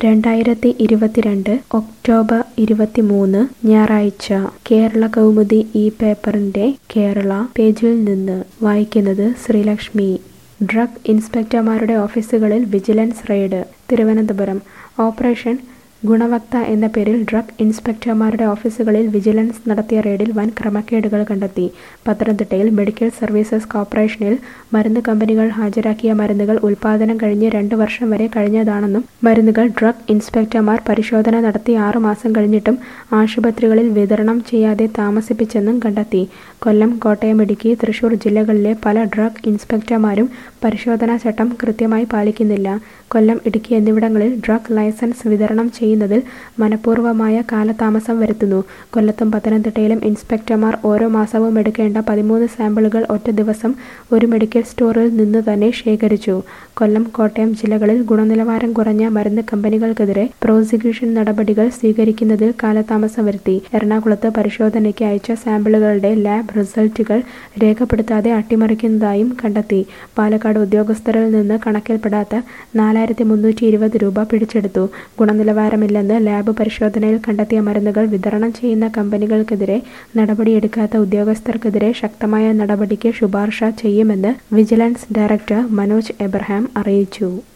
രണ്ടായിരത്തി ഇരുപത്തിരണ്ട് ഒക്ടോബർ ഇരുപത്തിമൂന്ന് ഞായറാഴ്ച കേരള കൗമുദി ഈ പേപ്പറിന്റെ കേരള പേജിൽ നിന്ന് വായിക്കുന്നത് ശ്രീലക്ഷ്മി ഡ്രഗ് ഇൻസ്പെക്ടർമാരുടെ ഓഫീസുകളിൽ vigilance raid Thiruvananthapuram operation Gunavaktha എന്ന പേരിൽ ഡ്രഗ് ഇൻസ്പെക്ടർമാരുടെ ഓഫീസുകളിൽ വിജിലൻസ് നടത്തിയ റെയ്ഡിൽ വൻ ക്രമക്കേടുകൾ കണ്ടെത്തി പത്തനംതിട്ടയിൽ മെഡിക്കൽ സർവീസസ് കോർപ്പറേഷനിൽ മരുന്ന് കമ്പനികൾ ഹാജരാക്കിയ മരുന്നുകൾ ഉൽപാദനം കഴിഞ്ഞ് രണ്ട് വർഷം വരെ കഴിഞ്ഞതാണെന്നും മരുന്നുകൾ ഡ്രഗ് ഇൻസ്പെക്ടർമാർ പരിശോധന നടത്തി ആറു മാസം കഴിഞ്ഞിട്ടും ആശുപത്രികളിൽ വിതരണം ചെയ്യാതെ താമസിപ്പിച്ചെന്നും കണ്ടെത്തി കൊല്ലം കോട്ടയം ഇടുക്കി തൃശൂർ ജില്ലകളിലെ പല ഡ്രഗ് ഇൻസ്പെക്ടർമാരും പരിശോധനാ ചട്ടം കൃത്യമായി പാലിക്കുന്നില്ല കൊല്ലം ഇടുക്കി എന്നിവിടങ്ങളിൽ ഡ്രഗ് ലൈസൻസ് വിതരണം ചെയ്യുന്നതിൽ മനഃപൂർവ്വമായ കാലതാമസം വരുത്തുന്നു കൊല്ലത്തും പത്തനംതിട്ടയിലും ഇൻസ്പെക്ടർമാർ ഓരോ മാസവും എടുക്കേണ്ട പതിമൂന്ന് സാമ്പിളുകൾ ഒറ്റ ദിവസം ഒരു മെഡിക്കൽ സ്റ്റോറിൽ നിന്ന് തന്നെ ശേഖരിച്ചു കൊല്ലം കോട്ടയം ജില്ലകളിൽ ഗുണനിലവാരം കുറഞ്ഞ മരുന്ന് കമ്പനികൾക്കെതിരെ പ്രോസിക്യൂഷൻ നടപടികൾ സ്വീകരിക്കുന്നതിൽ കാലതാമസം വരുത്തി എറണാകുളത്ത് പരിശോധനയ്ക്ക് അയച്ച സാമ്പിളുകളുടെ ലാബ് റിസൾട്ടുകൾ രേഖപ്പെടുത്താതെ അട്ടിമറിക്കുന്നതായും കണ്ടെത്തി പാലക്കാട് ഉദ്യോഗസ്ഥരിൽ നിന്ന് കണക്കിൽപ്പെടാത്ത നാലായിരത്തി മുന്നൂറ്റി ഇരുപത് രൂപ പിടിച്ചെടുത്തു ഗുണനിലവാരമില്ലെന്ന് ലാബ് പരിശോധനയിൽ കണ്ടെത്തിയ മരുന്നുകൾ വിതരണം ചെയ്യുന്ന കമ്പനികൾക്കെതിരെ നടപടിയെടുക്കാത്ത ഉദ്യോഗസ്ഥർക്കെതിരെ ശക്തമായ നടപടിക്ക് ശുപാർശ ചെയ്യുമെന്ന് വിജിലൻസ് ഡയറക്ടർ മനോജ് എബ്രഹാം അറിയിച്ചു